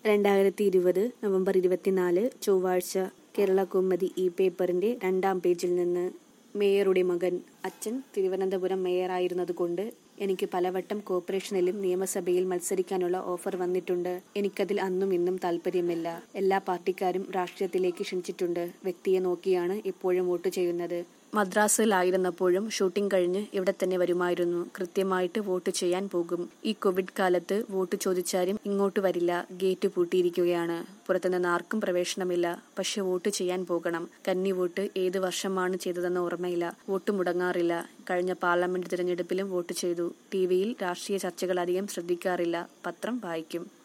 രണ്ടായിരത്തി ഇരുപത് നവംബർ ഇരുപത്തിനാല് ചൊവ്വാഴ്ച കേരള കൗമുദി ഈ പേപ്പറിന്റെ രണ്ടാം പേജിൽ നിന്ന് മേയറുടെ മകൻ അച്ഛൻ തിരുവനന്തപുരം മേയറായിരുന്നതുകൊണ്ട് എനിക്ക് പലവട്ടം കോർപ്പറേഷനിലും നിയമസഭയിൽ മത്സരിക്കാനുള്ള ഓഫർ വന്നിട്ടുണ്ട് എനിക്കതിൽ അന്നും ഇന്നും താല്പര്യമില്ല എല്ലാ പാർട്ടിക്കാരും രാഷ്ട്രീയത്തിലേക്ക് ക്ഷണിച്ചിട്ടുണ്ട് വ്യക്തിയെ നോക്കിയാണ് ഇപ്പോഴും വോട്ട് ചെയ്യുന്നത് മദ്രാസിലായിരുന്നപ്പോഴും ഷൂട്ടിംഗ് കഴിഞ്ഞ് ഇവിടെ തന്നെ വരുമായിരുന്നു കൃത്യമായിട്ട് വോട്ട് ചെയ്യാൻ പോകും ഈ കോവിഡ് കാലത്ത് വോട്ട് ചോദിച്ചാലും ഇങ്ങോട്ട് വരില്ല ഗേറ്റ് പൂട്ടിയിരിക്കുകയാണ് പുറത്തുനിന്ന് ആർക്കും പ്രവേശനമില്ല പക്ഷെ വോട്ട് ചെയ്യാൻ പോകണം കന്നി വോട്ട് ഏത് വർഷമാണ് ചെയ്തതെന്ന് ഓർമ്മയില്ല വോട്ട് മുടങ്ങാറില്ല കഴിഞ്ഞ പാർലമെന്റ് തിരഞ്ഞെടുപ്പിലും വോട്ട് ചെയ്തു ടിവിയിൽ രാഷ്ട്രീയ ചർച്ചകൾ അധികം ശ്രദ്ധിക്കാറില്ല പത്രം വായിക്കും